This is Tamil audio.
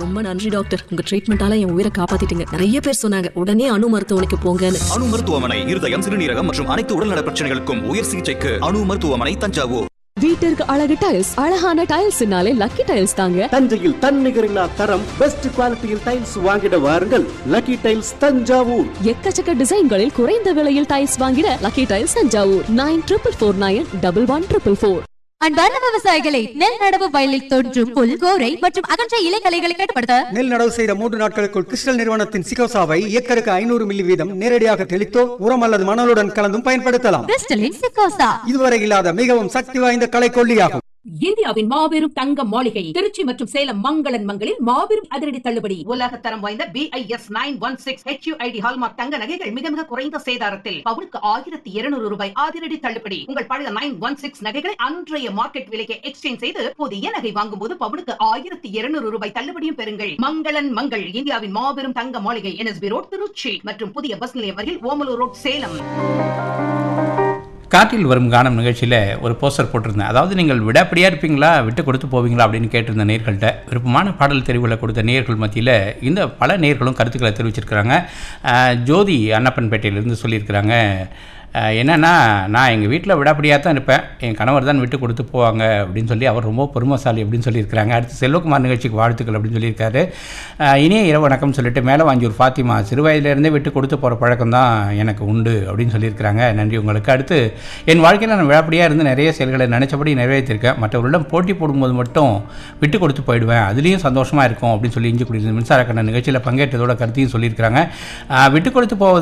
ரொம்ப நன்றி டாக்டர் உங்க ட்ரீட்மெண்டால என் உயிரை காப்பாத்திட்டீங்க நிறைய பேர் சொன்னாங்க உடனே அணு மருத்துவமனைக்கு போங்கன்னு அணு மருத்துவமனை இருதயம் சிறுநீரகம் மற்றும் அனைத்து உடல்நல பிரச்சனைகளுக்கும் உயர் சிகிச்சைக்கு அணு மருத்துவமனை தஞ்சாவூர் வீட்டிற்கு அழகு டைல்ஸ் அழகான டைல்ஸ்னாலே லக்கி டைல்ஸ் தாங்க தஞ்சையில் தன்னிகரில்லா தரம் பெஸ்ட் குவாலிட்டியில் டைல்ஸ் வாங்கிட வாருங்கள் லக்கி டைல்ஸ் தஞ்சாவூர் எக்கச்சக்க டிசைன்களில் குறைந்த விலையில் டைல்ஸ் வாங்கிட lucky tiles Thanjavur nine triple four nine double one triple four அன்பார்ந்த விவசாயிகளை நெல் நடவு வயலில் தோன்றும் புல் கோரை மற்றும் அகன்ற இலைகளைகளை கட்டுப்படுத்த நெல் நடவு செய்த மூன்று நாட்களுக்குள் கிறிஸ்டல் நிறுவனத்தின் சிகோசாவை ஏக்கருக்கு ஐநூறு மில்லி வீதம் நேரடியாக தெளித்தோ உரம் அல்லது மணலுடன் கலந்தும் பயன்படுத்தலாம் கிறிஸ்டலின் சிக்கோசா இதுவரை இல்லாத மிகவும் சக்தி வாய்ந்த களைக்கொல்லியாகும் இந்தியாவின் மாபெரும் தங்க மாளிகை திருச்சி மற்றும் சேலம் மங்களன் மங்களில் மாபெரும் அதிரடி தள்ளுபடி உலக தரம் வாய்ந்த BIS nine one six HUID hallmark தங்க நகைகள் மிக மிக குறைந்த சேதாரத்தில் பவுனுக்கு ஆயிரத்தி இருநூறு ரூபாய் அதிரடி தள்ளுபடி உங்கள் பழைய நைன் ஒன் சிக்ஸ் நகைகளை அன்றைய மார்க்கெட் விலைக்கு எக்ஸ்சேஞ்ச் செய்து புதிய நகை வாங்கும் போது பவுனுக்கு ஆயிரத்தி இருநூறு ரூபாய் தள்ளுபடியும் பெறுங்கள் மங்களன் மங்கள் இந்தியாவின் மாபெரும் தங்க மாளிகை என்எஸ்பி ரோட் திருச்சி மற்றும் புதிய பஸ் நிலையம் வரையில் ஓமலூர் ரோட் சேலம் காற்றில் வரும் கானம் நிகழ்ச்சியில் ஒரு போஸ்டர் போட்டிருந்தேன் அதாவது நீங்கள் விடாப்படியாக இருப்பீங்களா விட்டு கொடுத்து போவீங்களா அப்படின்னு கேட்டிருந்த நேர்கள்ட்ட விருப்பமான பாடல் தெரிவுகளை கொடுத்த நேர்கள் மத்தியில் இந்த பல நேர்களும் கருத்துக்களை தெரிவிச்சிருக்கிறாங்க அஹ், ஜோதி அன்னப்பன்பேட்டையிலேருந்து சொல்லியிருக்கிறாங்க அஹ், என்னன்னா நான் எங்கள் வீட்டில் விடாப்படியாக தான் இருப்பேன் என் கணவர் தான் விட்டு கொடுத்து போவாங்க அப்படின்னு சொல்லி அவர் ரொம்ப பொறுமைசாலி அப்படின்னு சொல்லியிருக்கிறாங்க அடுத்து செல்வகுமார் நிகழ்ச்சிக்கு வாழ்த்துக்கள் அப்படின்னு சொல்லியிருக்காரு அஹ், இனிய இரவு வணக்கம் சொல்லிட்டு மேலே வாங்கியூர் ஃபாத்திமா சிறு வயதிலேருந்தே விட்டு கொடுத்து போகிற பழக்கம் தான் எனக்கு உண்டு அப்படின்னு சொல்லியிருக்கிறாங்க நன்றி உங்களுக்கு அடுத்து என் வாழ்க்கையில் நான் விழாப்படியாக இருந்து நிறைய செயல்களை நினச்சபடி நிறைவேற்றிருக்கேன் மற்றவர்களிடம் போட்டி போடும்போது மட்டும் விட்டு கொடுத்து போயிடுவேன் அதுலேயும் சந்தோஷமாக இருக்கும் அப்படின்னு சொல்லி இஞ்சி குடியிருந்த மின்சார கண்ண நிகழ்ச்சியில் பங்கேற்றதோட கருத்தையும் சொல்லியிருக்கிறாங்க அஹ், விட்டு கொடுத்து போவது